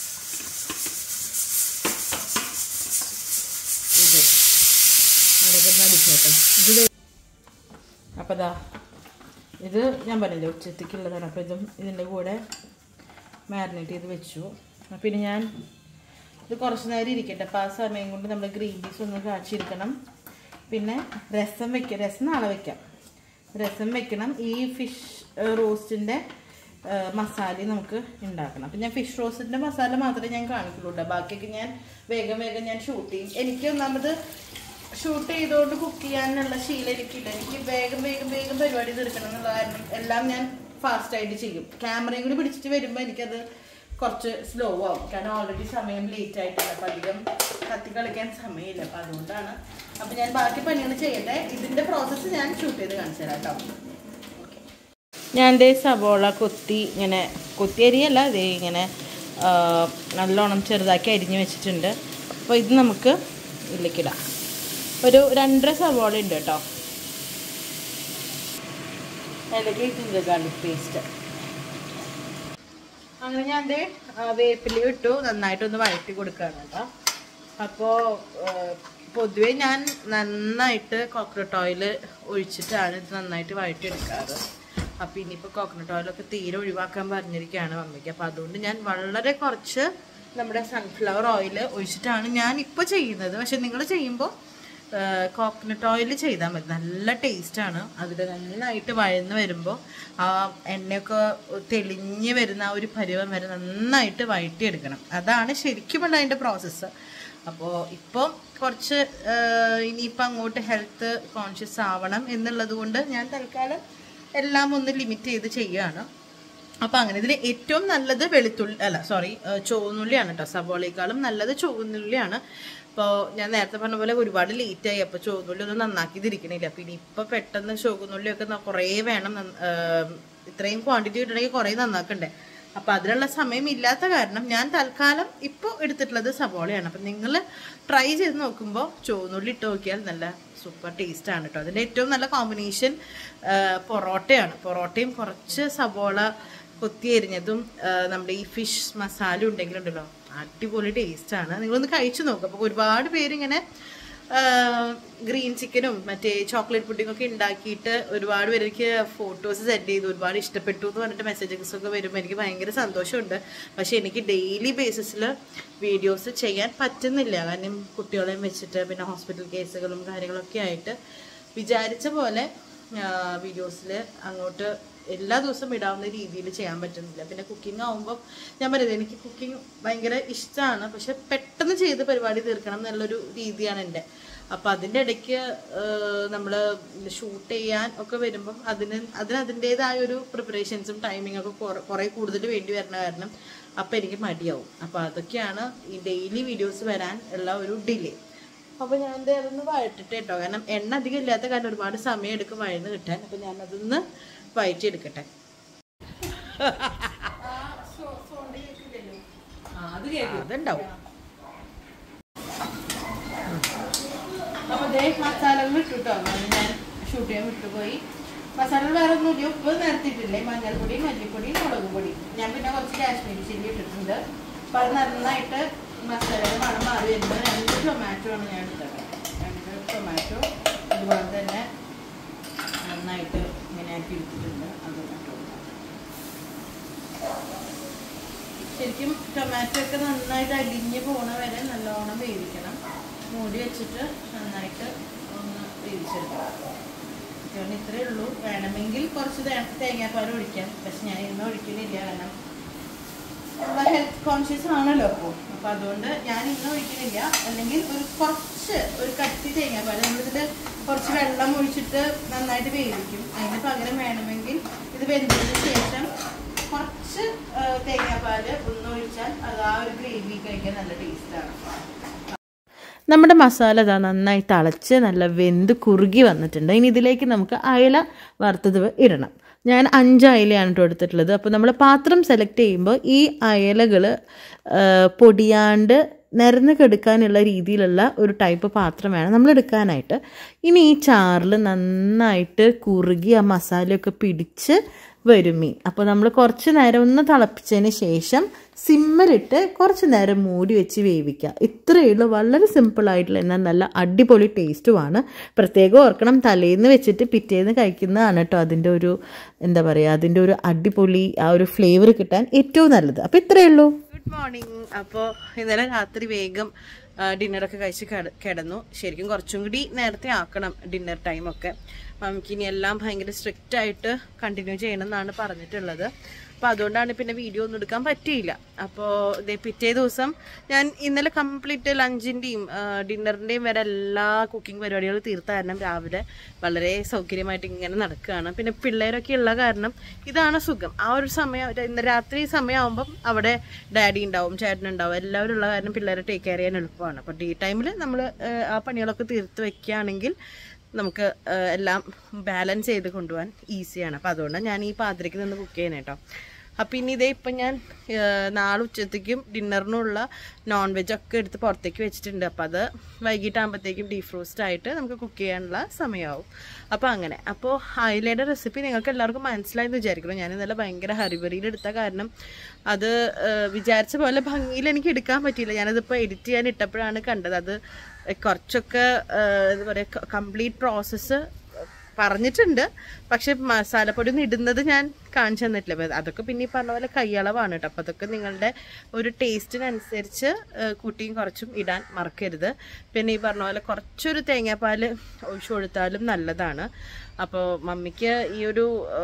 ഇത് അടക്കുന്ന അടിച്ചോട്ടെ ഇത് അപ്പോൾ ദാ ഇത് ഞാൻ പറഞ്ഞില്ലേ ഉച്ചത്തേക്കുള്ളതാണ് അപ്പോൾ ഇതും ഇതിൻ്റെ കൂടെ മാരിനേറ്റ് ചെയ്ത് വെച്ചു അപ്പോൾ പിന്നെ ഞാൻ ഇത് കുറച്ച് നേരം ഇരിക്കട്ടെ അപ്പോൾ ആ സമയം കൊണ്ട് നമ്മൾ ഗ്രീൻ പീസ് ഒന്ന് കാച്ചിരിക്കണം പിന്നെ രസം വെക്കാം രസം നാളെ വെക്കാം രസം വെക്കണം ഈ ഫിഷ് റോസ്റ്റിൻ്റെ മസാലയും നമുക്ക് ഉണ്ടാക്കണം അപ്പം ഞാൻ ഫിഷ് റോസ്റ്റിൻ്റെ മസാല മാത്രമേ ഞാൻ കാണിക്കുള്ളൂ കേട്ടോ ബാക്കിയൊക്കെ ഞാൻ വേഗം വേഗം ഞാൻ ഷൂട്ട് ചെയ്യും എനിക്ക് ഒന്നാമത് ഷൂട്ട് ചെയ്തുകൊണ്ട് കുക്ക് ചെയ്യാനുള്ള ശീലം എനിക്കില്ല എനിക്ക് വേഗം വേഗം വേഗം പരിപാടി തീർക്കണം എന്നുള്ള കാരണം എല്ലാം ഞാൻ ഫാസ്റ്റ് ആയിട്ട് ചെയ്യും ക്യാമറയും കൂടി പിടിച്ചിട്ട് വരുമ്പോൾ എനിക്കത് കുറച്ച് സ്ലോ ആവും കാരണം ഓൾറെഡി സമയം ലേറ്റ് ആയിട്ടില്ല അപ്പം അധികം കത്തി കളിക്കാൻ സമയമില്ല അപ്പം അതുകൊണ്ടാണ് അപ്പം ഞാൻ ബാക്കി പണികൾ ചെയ്യട്ടെ ഇതിൻ്റെ പ്രോസസ്സ് ഞാൻ ഷൂട്ട് ചെയ്ത് കാണിച്ചു തരാം കേട്ടോ ഓക്കെ ഞാൻ ദേ സവോള കൊത്തി ഇങ്ങനെ കൊത്തി അരിയല്ല ദേ ഇങ്ങനെ ആ, നല്ലോണം ചെറുതാക്കി അരിഞ്ഞ് വെച്ചിട്ടുണ്ട് അപ്പോൾ ഇത് നമുക്ക് ഇതിലേക്കിടാം ഒരു രണ്ടര സവോള ഉണ്ട് കേട്ടോ അതിലേക്ക് ജിഞ്ചർ ഗാർലിക് പേസ്റ്റ് അങ്ങനെ ഞാൻ ദേ വേപ്പില ഇട്ടു നന്നായിട്ടൊന്ന് വഴറ്റി കൊടുക്കുകയാണ് കേട്ടോ അപ്പോൾ പൊതുവേ ഞാൻ നന്നായിട്ട് കോക്കനട്ട് ഓയിൽ ഒഴിച്ചിട്ടാണ് ഇത് നന്നായിട്ട് വഴറ്റിയെടുക്കാറ് അപ്പോൾ ഇനിയിപ്പോൾ കോക്കനട്ട് ഓയിലൊക്കെ തീരെ ഒഴിവാക്കാൻ പറഞ്ഞിരിക്കുകയാണ് മമ്മിക്ക് അപ്പോൾ അതുകൊണ്ട് ഞാൻ വളരെ കുറച്ച് നമ്മുടെ സൺഫ്ലവർ ഓയിൽ ഒഴിച്ചിട്ടാണ് ഞാൻ ഇപ്പോൾ ചെയ്യുന്നത് പക്ഷെ നിങ്ങൾ ചെയ്യുമ്പോൾ കോക്കനട്ട് ഓയിൽ ചെയ്താൽ മതി നല്ല ടേസ്റ്റാണ് അതിൽ നന്നായിട്ട് വഴന്ന് വരുമ്പോൾ ആ എണ്ണയൊക്കെ തെളിഞ്ഞ് വരുന്ന ആ ഒരു പരുവം വരെ നന്നായിട്ട് വഴറ്റിയെടുക്കണം അതാണ് ശരിക്കുമുള്ള അതിൻ്റെ പ്രോസസ്സ് അപ്പോൾ ഇപ്പോൾ കുറച്ച് ഇനിയിപ്പോൾ അങ്ങോട്ട് ഹെൽത്ത് കോൺഷ്യസ് ആവണം എന്നുള്ളത് കൊണ്ട് ഞാൻ തൽക്കാലം എല്ലാം ഒന്ന് ലിമിറ്റ് ചെയ്ത് ചെയ്യുകയാണ് അപ്പോൾ അങ്ങനെ ഇതിൽ ഏറ്റവും നല്ലത് വെളുത്തുള്ളി അല്ല സോറി ചുവന്നുള്ളിയാണ് കേട്ടോ സവോളയേക്കാളും നല്ലത് ചുവന്നുള്ളിയാണ് അപ്പോൾ ഞാൻ നേരത്തെ പറഞ്ഞ പോലെ ഒരുപാട് ലേറ്റായി അപ്പോൾ ചുവന്നുള്ളി ഒന്നും നന്നാക്കി തിരിക്കണില്ല അപ്പോൾ ഇനി ഇപ്പോൾ പെട്ടെന്ന് ചുവന്നുള്ളിയൊക്കെ ന- കുറേ വേണം നന്ന- ഏം, ഇത്രയും ക്വാണ്ടിറ്റി കിട്ടണമെങ്കിൽ കുറേ നന്നാക്കണ്ടേ അപ്പോൾ അതിനുള്ള സമയം ഇല്ലാത്ത കാരണം ഞാൻ തൽക്കാലം ഇപ്പോൾ എടുത്തിട്ടുള്ളത് സവോളയാണ് അപ്പം നിങ്ങൾ ട്രൈ ചെയ്ത് നോക്കുമ്പോൾ ചുവന്നുള്ളി ഇട്ട് നോക്കിയാൽ നല്ല സൂപ്പർ ടേസ്റ്റ് ആണ് കേട്ടോ അതിൻ്റെ ഏറ്റവും നല്ല കോമ്പിനേഷൻ പൊറോട്ടയാണ് പൊറോട്ടയും കുറച്ച് സവോള കൊത്തി എരിഞ്ഞതും ആ, നമ്മുടെ ഈ ഫിഷ് മസാല ഉണ്ടെങ്കിലുണ്ടല്ലോ അടിപൊളി ടേസ്റ്റാണ് നിങ്ങളൊന്ന് കഴിച്ചു നോക്കുക അപ്പോൾ ഒരുപാട് പേരിങ്ങനെ ഗ്രീൻ ചിക്കനും മറ്റേ ചോക്ലേറ്റ് പുഡിംഗ് ഒക്കെ ഉണ്ടാക്കിയിട്ട് ഒരുപാട് പേർക്ക് ഫോട്ടോസ് സെൻഡ് ചെയ്തു ഒരുപാട് ഇഷ്ടപ്പെട്ടു എന്ന് പറഞ്ഞിട്ട് മെസ്സേജസ് ഒക്കെ വരുമ്പോൾ എനിക്ക് ഭയങ്കര സന്തോഷമുണ്ട് പക്ഷേ എനിക്ക് ഡെയിലി ബേസിസിൽ വീഡിയോസ് ചെയ്യാൻ പറ്റുന്നില്ല കാരണം കുട്ടികളെയും വെച്ചിട്ട് പിന്നെ ഹോസ്പിറ്റൽ കേസുകളും കാര്യങ്ങളൊക്കെ ആയിട്ട് വിചാരിച്ച പോലെ വീഡിയോസിൽ അങ്ങോട്ട് എല്ലാ ദിവസവും ഇടാവുന്ന രീതിയിൽ ചെയ്യാൻ പറ്റുന്നില്ല പിന്നെ കുക്കിംഗ് ആവുമ്പോൾ ഞാൻ പറയുന്നത് എനിക്ക് കുക്കിംഗ് ഭയങ്കര ഇഷ്ടമാണ് പക്ഷെ പെട്ടെന്ന് ചെയ്ത് പരിപാടി തീർക്കണം എന്നുള്ളൊരു രീതിയാണ് എൻ്റെ അപ്പം അതിൻ്റെ ഇടയ്ക്ക് നമ്മൾ ഷൂട്ട് ചെയ്യാൻ ഒക്കെ വരുമ്പം അതിന് അതിന് അതിൻ്റേതായ ഒരു പ്രിപ്പറേഷൻസും ടൈമിംഗ് ഒക്കെ കുറേ കുറേ കൂടുതൽ വേണ്ടി വരുന്ന കാരണം അപ്പം എനിക്ക് മടിയാവും അപ്പോൾ അതൊക്കെയാണ് ഈ ഡെയിലി വീഡിയോസ് വരാൻ ഉള്ള ഒരു ഡിലേ അപ്പോൾ ഞാൻ ദേ അതൊന്ന് വഴറ്റിട്ട് കേട്ടോ കാരണം എണ്ണ അധികം ഇല്ലാത്ത കാരണം ഒരുപാട് സമയം എടുക്കും വഴന്ന് കിട്ടാൻ അപ്പോൾ ഞാൻ അതൊന്ന് വഴറ്റിയെടുക്കട്ടെ അതുണ്ടാവും അപ്പോൾ ദേ മസാലകൾ ഇട്ടു കേട്ടോ അത് ഞാൻ ഷൂട്ട് ചെയ്യാൻ വിട്ടുപോയി മസാല വേറെ ഒന്നുമില്ല ഉപ്പ് നിരത്തിയിട്ടില്ലേ മഞ്ഞൾപ്പൊടി മല്ലിപ്പൊടി മുളക് പൊടി ഞാൻ പിന്നെ കുറച്ച് കാശ്മീരി ചില്ലി ഇട്ടിട്ടുണ്ട് അപ്പോൾ അത് നന്നായിട്ട് മസാലയുടെ മണം മാറി വരുമ്പോൾ രണ്ട് ടൊമാറ്റോ ആണ് ഞാൻ എടുത്തത് രണ്ട് ടൊമാറ്റോ അതുപോലെ തന്നെ നന്നായിട്ട് ഇങ്ങനെ ആക്കി എടുത്തിട്ടുണ്ട് അത് ഇട്ട് കൊടുക്കാം. ശരിക്കും ടൊമാറ്റോ ഒക്കെ നന്നായിട്ട് അലിഞ്ഞ് പോണ വരെ നല്ലോണം വേവിക്കണം മൂടി വെച്ചിട്ട് നന്നായിട്ട് ഒന്ന് വേവിച്ചെടുക്കണം കാരണം ഇത്രയേ ഉള്ളൂ വേണമെങ്കിൽ കുറച്ച് തേ- തേങ്ങാപ്പാൽ ഒഴിക്കാം പക്ഷെ ഞാൻ ഇന്ന് ഒഴിക്കുന്നില്ല കാരണം ഹെൽത്ത് കോൺഷ്യസ് ആണല്ലോ അപ്പോൾ അപ്പോൾ അതുകൊണ്ട് ഞാൻ ഇന്ന് ഒഴിക്കുന്നില്ല അല്ലെങ്കിൽ ഒരു കുറച്ച് ഒരു കട്ടി തേങ്ങാപ്പാൽ നമ്മളിതിൽ കുറച്ച് വെള്ളം ഒഴിച്ചിട്ട് നന്നായിട്ട് വേവിക്കും അതിന് പകരം വേണമെങ്കിൽ ഇത് വെന്തതിന് ശേഷം കുറച്ച് ആ, തേങ്ങാപ്പാല് ഒന്നൊഴിച്ചാൽ അത് ആ ഒരു ഗ്രേവി കഴിക്കാൻ നല്ല ടേസ്റ്റാണ് നമ്മുടെ മസാല ഇതാ നന്നായി തിളച്ച് നല്ല വെന്ത് കുറുകി വന്നിട്ടുണ്ട് ഇനി ഇതിലേക്ക് നമുക്ക് അയല വറുത്തത് ഇടണം ഞാൻ അഞ്ച് അയലയാണ് കേട്ടോ എടുത്തിട്ടുള്ളത് അപ്പോൾ നമ്മൾ പാത്രം സെലക്ട് ചെയ്യുമ്പോൾ ഈ അയലകൾ പൊടിയാണ്ട് നിരന്ന് കെടുക്കാനുള്ള രീതിയിലുള്ള ഒരു ടൈപ്പ് പാത്രം വേണം നമ്മൾ എടുക്കാനായിട്ട് ഇനി ഈ ചാറിൽ നന്നായിട്ട് കുറുകി ആ മസാലയൊക്കെ പിടിച്ച് വരും മീൻ അപ്പോൾ നമ്മൾ കുറച്ച് നേരം ഒന്ന് തിളപ്പിച്ചതിന് ശേഷം സിമ്മിലിട്ട് കുറച്ച് നേരം മൂടി വെച്ച് വേവിക്കുക ഇത്രയേ ഉള്ളൂ വളരെ സിമ്പിളായിട്ടുള്ള എന്നാൽ നല്ല അടിപൊളി ടേസ്റ്റുമാണ് പ്രത്യേകം ഓർക്കണം തലേന്ന് വെച്ചിട്ട് പിറ്റേന്ന് കഴിക്കുന്നതാണ് കേട്ടോ അതിൻ്റെ ഒരു എന്താ പറയുക അതിൻ്റെ ഒരു അടിപൊളി ആ ഒരു ഫ്ലേവർ കിട്ടാൻ ഏറ്റവും നല്ലത് അപ്പോൾ ഇത്രയേ ഉള്ളൂ ഗുഡ് മോർണിംഗ് അപ്പോൾ ഇന്നലെ രാത്രി വേഗം ഡിന്നറൊക്കെ കഴിച്ച് കിട- കിടന്നു ശരിക്കും കുറച്ചും കൂടി നേരത്തെ ആക്കണം ഡിന്നർ ടൈമൊക്കെ നമുക്ക് ഇനി എല്ലാം ഭയങ്കര സ്ട്രിക്റ്റ് ആയിട്ട് കണ്ടിന്യൂ ചെയ്യണം എന്നാണ് പറഞ്ഞിട്ടുള്ളത് അപ്പോൾ അതുകൊണ്ടാണ് പിന്നെ വീഡിയോ ഒന്നും എടുക്കാൻ പറ്റിയില്ല അപ്പോൾ ഇതേ പിറ്റേ ദിവസം ഞാൻ ഇന്നലെ കംപ്ലീറ്റ് ലഞ്ചിൻ്റെയും ഡിന്നറിൻ്റെയും വരെ എല്ലാ കുക്കിംഗ് പരിപാടികളും തീർത്ത കാരണം രാവിലെ വളരെ സൗകര്യമായിട്ട് ഇങ്ങനെ നടക്കുകയാണ് പിന്നെ പിള്ളേരൊക്കെ ഉള്ള കാരണം ഇതാണ് സുഖം ആ ഒരു സമയം ഒരു ഇന്ന് രാത്രി സമയമാകുമ്പം അവിടെ ഡാഡി ഉണ്ടാവും ചേട്ടനുണ്ടാവും എല്ലാവരും ഉള്ള കാരണം പിള്ളേരെ ടേക്ക് കെയർ ചെയ്യാൻ എളുപ്പമാണ് അപ്പോൾ ഡേ ടൈമിൽ നമ്മൾ ആ പണികളൊക്കെ തീർത്ത് വെക്കുകയാണെങ്കിൽ നമുക്ക് ആ, എല്ലാം ബാലൻസ് ചെയ്ത് കൊണ്ടുപോകാൻ ഈസിയാണ് അപ്പോൾ അതുകൊണ്ടാണ് ഞാൻ ഈ പാതിരയ്ക്ക് നിന്ന് കുക്ക് ചെയ്യുന്നത് കേട്ടോ അപ്പം ഇനി ഇതേ ഇപ്പം ഞാൻ ആ, നാളെ ഉച്ചത്തേക്കും ഡിന്നറിനുള്ള നോൺ വെജ് ഒക്കെ എടുത്ത് പുറത്തേക്ക് വെച്ചിട്ടുണ്ട് അപ്പം അത് വൈകിട്ടാകുമ്പോഴത്തേക്കും ഡീഫ്രോസ്റ്റ് ആയിട്ട് നമുക്ക് കുക്ക് ചെയ്യാനുള്ള സമയമാവും അപ്പോൾ അങ്ങനെ അപ്പോൾ അയിലയുടെ റെസിപ്പി നിങ്ങൾക്ക് എല്ലാവർക്കും മനസ്സിലായെന്ന് വിചാരിക്കുന്നു ഞാൻ ഇന്നലെ ഭയങ്കര ഹരിബറിയിൽ എടുത്ത കാരണം അത് ആ, വിചാരിച്ച പോലെ ഭംഗിയിൽ എനിക്ക് എടുക്കാൻ പറ്റിയില്ല ഞാനതിപ്പോൾ എഡിറ്റ് ചെയ്യാൻ ഇട്ടപ്പോഴാണ് കണ്ടത് അത് കുറച്ചൊക്കെ ആ, എന്താ പറയുക കംപ്ലീറ്റ് പ്രോസസ്സ് പറഞ്ഞിട്ടുണ്ട് പക്ഷെ മസാലപ്പൊടി ഒന്നും ഇടുന്നത് ഞാൻ കാണിച്ചു തന്നിട്ടില്ല അപ്പൊ അതൊക്കെ പിന്നെ ഈ പറഞ്ഞ പോലെ കൈയളവാണ് കേട്ടോ അപ്പോൾ അതൊക്കെ നിങ്ങളുടെ ഒരു ടേസ്റ്റിനനുസരിച്ച് ആ, കൂട്ടിയും കുറച്ചും ഇടാൻ മറക്കരുത് പിന്നെ ഈ പറഞ്ഞ പോലെ കുറച്ചൊരു തേങ്ങാപ്പാൽ ഒഴിച്ചു കൊടുത്താലും നല്ലതാണ് അപ്പോൾ മമ്മിക്ക് ഈ ഒരു ആ,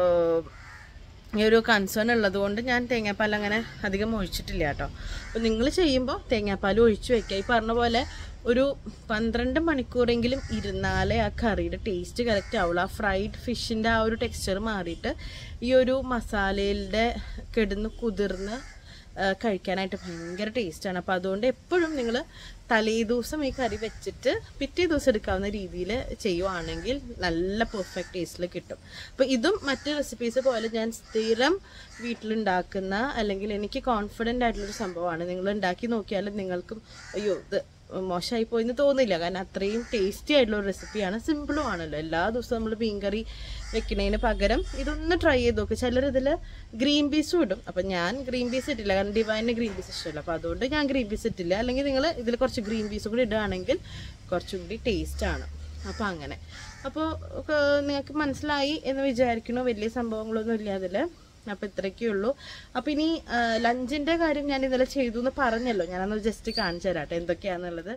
ഈ ഒരു കൺസേൺ ഉള്ളത് കൊണ്ട് ഞാൻ തേങ്ങാപ്പാൽ അങ്ങനെ അധികം ഒഴിച്ചിട്ടില്ല കേട്ടോ അപ്പോൾ നിങ്ങൾ ചെയ്യുമ്പോൾ തേങ്ങാപ്പാൽ ഒഴിച്ചു വെക്കുക ഈ പറഞ്ഞ പോലെ ഒരു പന്ത്രണ്ട് മണിക്കൂറെങ്കിലും ഇരുന്നാലേ ആ കറിയുടെ ടേസ്റ്റ് കറക്റ്റ് ആവുള്ളൂ ആ ഫ്രൈഡ് ഫിഷിൻ്റെ ആ ഒരു ടെക്സ്ചർ മാറിയിട്ട് ഈ ഒരു മസാലയുടെ കിടന്ന് കുതിർന്ന് ആ, കഴിക്കാനായിട്ട് ഭയങ്കര ടേസ്റ്റാണ് അപ്പോൾ അതുകൊണ്ട് എപ്പോഴും നിങ്ങൾ തലേ ദിവസം ഈ കറി വെച്ചിട്ട് പിറ്റേ ദിവസം എടുക്കാവുന്ന രീതിയിൽ ചെയ്യുവാണെങ്കിൽ നല്ല പെർഫെക്റ്റ് ടേസ്റ്റിൽ കിട്ടും അപ്പോൾ ഇതും മറ്റ് റെസിപ്പീസ് പോലെ ഞാൻ സ്ഥിരം വീട്ടിലുണ്ടാക്കുന്ന അല്ലെങ്കിൽ എനിക്ക് കോൺഫിഡൻ്റ് ആയിട്ടുള്ളൊരു സംഭവമാണ് നിങ്ങൾ ഉണ്ടാക്കി നോക്കിയാലും നിങ്ങൾക്കും അയ്യോ ഇത് മോശമായി പോയെന്ന് തോന്നില്ല കാരണം അത്രയും ടേസ്റ്റി ആയിട്ടുള്ള ഒരു റെസിപ്പിയാണ് സിമ്പിളും ആണല്ലോ എല്ലാ ദിവസവും നമ്മൾ മീൻകറി വെക്കുന്നതിന് പകരം ഇതൊന്ന് ട്രൈ ചെയ്ത് നോക്ക് ചിലർ ഇതിൽ ഗ്രീൻ പീസും ഇടും അപ്പം ഞാൻ ഗ്രീൻ പീസ് ഇട്ടില്ല കാരണം ഡിവൈന് ഗ്രീൻ പീസ് ഇഷ്ടമല്ല അപ്പോൾ അതുകൊണ്ട് ഞാൻ ഗ്രീൻ പീസ് ഇട്ടില്ല അല്ലെങ്കിൽ നിങ്ങൾ ഇതിൽ കുറച്ച് ഗ്രീൻ പീസും കൂടി ഇടുകയാണെങ്കിൽ കുറച്ചും കൂടി ടേസ്റ്റാണ് അപ്പോൾ അങ്ങനെ അപ്പോൾ നിങ്ങൾക്ക് മനസ്സിലായി എന്ന് വിചാരിക്കണു വലിയ സംഭവങ്ങളൊന്നും ഇല്ല അതിൽ അപ്പോൾ ഇത്രയൊക്കെ ഉള്ളൂ അപ്പോൾ ഇനി ലഞ്ചിൻ്റെ കാര്യം ഞാൻ ഇന്നലെ ചെയ്തു എന്ന് പറഞ്ഞല്ലോ ഞാനൊന്ന് ജസ്റ്റ് കാണിച്ചു തരാട്ടെ എന്തൊക്കെയാണെന്നുള്ളത്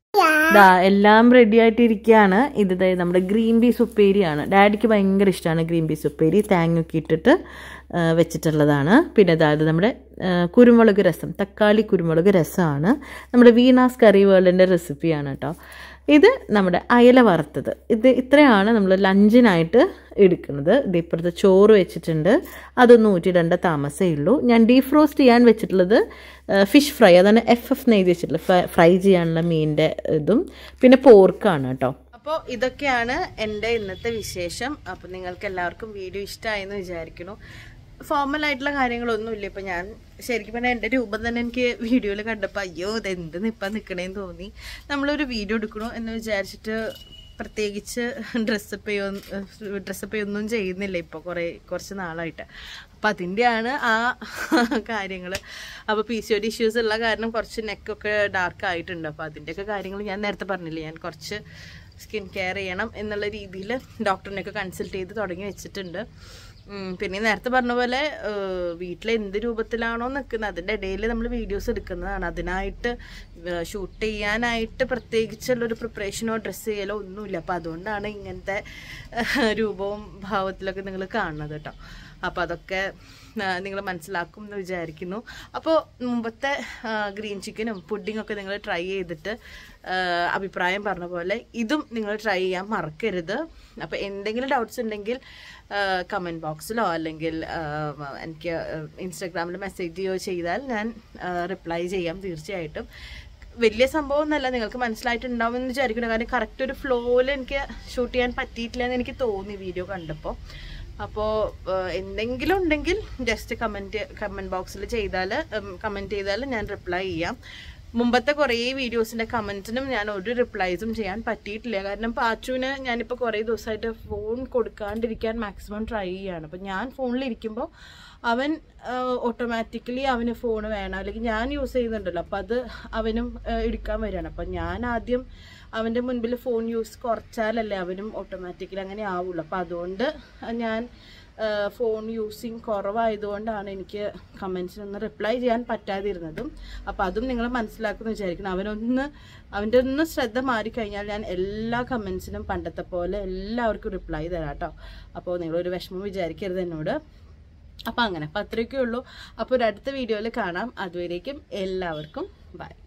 ദാ എല്ലാം റെഡി ആയിട്ടിരിക്കുകയാണ് ഇത് ദേ നമ്മുടെ ഗ്രീൻ പീസ് ഉപ്പേരിയാണ് ഡാഡിക്ക് ഭയങ്കര ഇഷ്ടമാണ് ഗ്രീൻ പീസ് ഉപ്പേരി തേങ്ങയൊക്കെ ഇട്ടിട്ട് ആ, വെച്ചിട്ടുള്ളതാണ് പിന്നെ അതായത് നമ്മുടെ ആ, കുരുമുളക് രസം തക്കാളി കുരുമുളക് രസമാണ് നമ്മുടെ വീണാസ് കറി വേൾഡിൻ്റെ റെസിപ്പിയാണ് കേട്ടോ ഇത് നമ്മുടെ അയല വറുത്തത് ഇത് ഇത്രയാണ് നമ്മൾ ലഞ്ചിനായിട്ട് എടുക്കുന്നത് ഇത് ഇപ്പുറത്ത് ചോറ് വെച്ചിട്ടുണ്ട് അതൊന്നും ഊറ്റിടേണ്ട താമസമേ ഉള്ളൂ ഞാൻ ഡീഫ്രോസ്റ്റ് ചെയ്യാൻ വെച്ചിട്ടുള്ളത് ഫിഷ് ഫ്രൈ അതാണ് എഫ് എഫ് നെയ്ത് വെച്ചിട്ടുള്ളത് ഫ്രൈ ചെയ്യാനുള്ള മീനിൻ്റെ ഇതും പിന്നെ പോർക്കാണ് കേട്ടോ അപ്പോൾ ഇതൊക്കെയാണ് എൻ്റെ ഇന്നത്തെ വിശേഷം അപ്പോൾ നിങ്ങൾക്ക് എല്ലാവർക്കും വീഡിയോ ഇഷ്ടമായെന്ന് വിചാരിക്കുന്നു ഫോർമൽ ആയിട്ടുള്ള കാര്യങ്ങളൊന്നുമില്ല ഇപ്പം ഞാൻ ശരിക്കും പറഞ്ഞാൽ എൻ്റെ രൂപം തന്നെ എനിക്ക് വീഡിയോയിൽ കണ്ടപ്പോൾ അയ്യോ ഇത് എന്ത് നിപ്പം നിൽക്കണേന്ന് തോന്നി നമ്മളൊരു വീഡിയോ എടുക്കണു എന്ന് വിചാരിച്ചിട്ട് പ്രത്യേകിച്ച് ഡ്രസ്സപ്പ് ചെയ്യോ ഡ്രസ്സപ്പ് ചെയ്യൊന്നും ചെയ്യുന്നില്ല ഇപ്പോൾ കുറേ കുറച്ച് നാളായിട്ട് അപ്പം അതിൻ്റെയാണ് ആ കാര്യങ്ങൾ അപ്പോൾ P C O D issues ഉള്ള കാരണം കുറച്ച് നെക്കൊക്കെ ഡാർക്ക് ആയിട്ടുണ്ട് അപ്പോൾ അതിൻ്റെയൊക്കെ കാര്യങ്ങൾ ഞാൻ നേരത്തെ പറഞ്ഞില്ലേ ഞാൻ കുറച്ച് സ്കിൻ കെയർ ചെയ്യണം എന്നുള്ള രീതിയിൽ ഡോക്ടറിനെയൊക്കെ കൺസൾട്ട് ചെയ്ത് തുടങ്ങി വെച്ചിട്ടുണ്ട് ഉം, പിന്നെ ഈ നേരത്തെ പറഞ്ഞ പോലെ വീട്ടിൽ എന്ത് രൂപത്തിലാണോ നിൽക്കുന്നത് അതിൻ്റെ ഇടയിൽ നമ്മൾ വീഡിയോസ് എടുക്കുന്നതാണ് അതിനായിട്ട് ഷൂട്ട് ചെയ്യാനായിട്ട് പ്രത്യേകിച്ചുള്ളൊരു പ്രിപ്പറേഷനോ ഡ്രസ്സ് ചെയ്യലോ ഒന്നുമില്ല അപ്പോൾ അതുകൊണ്ടാണ് ഇങ്ങനത്തെ ഏഹ്, രൂപവും ഭാവത്തിലൊക്കെ നിങ്ങൾ കാണുന്നത് കേട്ടോ അപ്പോൾ അതൊക്കെ നിങ്ങൾ മനസ്സിലാക്കും എന്ന് വിചാരിക്കുന്നു അപ്പോൾ മുമ്പത്തെ ഗ്രീൻ ചിക്കനും പുഡിങ്ങൊക്കെ നിങ്ങൾ ട്രൈ ചെയ്തിട്ട് ആ, അഭിപ്രായം പറഞ്ഞ പോലെ ഇതും നിങ്ങൾ ട്രൈ ചെയ്യാൻ മറക്കരുത് അപ്പോൾ എന്തെങ്കിലും ഡൗട്ട്സ് ഉണ്ടെങ്കിൽ കമൻറ്റ് ബോക്സിലോ അല്ലെങ്കിൽ ആ, എനിക്ക് ഇൻസ്റ്റാഗ്രാമിൽ മെസ്സേജ് ചെയ്യുകയോ ചെയ്താൽ ഞാൻ റിപ്ലൈ ചെയ്യാം തീർച്ചയായിട്ടും വലിയ സംഭവം ഒന്നല്ല നിങ്ങൾക്ക് മനസ്സിലായിട്ടുണ്ടാവും എന്ന് വിചാരിക്കുന്നു കാരണം കറക്റ്റ് ഒരു ഫ്ലോയിൽ എനിക്ക് ഷൂട്ട് ചെയ്യാൻ പറ്റിയിട്ടില്ല എന്ന് എനിക്ക് തോന്നി വീഡിയോ കണ്ടപ്പോൾ അപ്പോൾ എന്തെങ്കിലും ഉണ്ടെങ്കിൽ ജസ്റ്റ് കമൻറ്റ് കമൻറ്റ് ബോക്സിൽ ചെയ്താൽ കമൻറ്റ് ചെയ്താൽ ഞാൻ റിപ്ലൈ ചെയ്യാം മുമ്പത്തെ കുറേ വീഡിയോസിൻ്റെ കമൻറ്റിനും ഞാൻ ഒരു റിപ്ലൈസും ചെയ്യാൻ പറ്റിയിട്ടില്ല കാരണം പാച്ചുവിന് ഞാനിപ്പോൾ കുറേ ദിവസമായിട്ട് ഫോൺ കൊടുക്കാണ്ടിരിക്കാൻ മാക്സിമം ട്രൈ ചെയ്യാണ് അപ്പം ഞാൻ ഫോണിലിരിക്കുമ്പോൾ അവൻ ഓട്ടോമാറ്റിക്കലി അവന് ഫോൺ വേണം അല്ലെങ്കിൽ ഞാൻ യൂസ് ചെയ്യുന്നുണ്ടല്ലോ അപ്പം അത് അവനും ആ, എടുക്കാൻ വരികയാണ് അപ്പം ഞാൻ ആദ്യം അവൻ്റെ മുൻപിൽ ഫോൺ യൂസ് കുറച്ചാലല്ലേ അവനും ഓട്ടോമാറ്റിക്കലി അങ്ങനെ ആവുള്ളൂ അപ്പം അതുകൊണ്ട് ഞാൻ ഫോൺ യൂസിങ് കുറവായതുകൊണ്ടാണ് എനിക്ക് കമൻസിനൊന്ന് റിപ്ലൈ ചെയ്യാൻ പറ്റാതിരുന്നതും അപ്പോൾ അതും നിങ്ങൾ മനസ്സിലാക്കുമെന്ന് വിചാരിക്കണം അവനൊന്ന് അവൻ്റെ ഒന്ന് ശ്രദ്ധ മാറിക്കഴിഞ്ഞാൽ ഞാൻ എല്ലാ കമൻസിനും പണ്ടത്തെ പോലെ എല്ലാവർക്കും റിപ്ലൈ തരാം കേട്ടോ അപ്പോൾ നിങ്ങളൊരു വിഷമം വിചാരിക്കരുത് എന്നോട് അപ്പം അങ്ങനെ അപ്പം അത്രയൊക്കെ ഉള്ളൂ അപ്പോൾ ഒരു അടുത്ത വീഡിയോയിൽ കാണാം അതുവരേക്കും എല്ലാവർക്കും ബൈ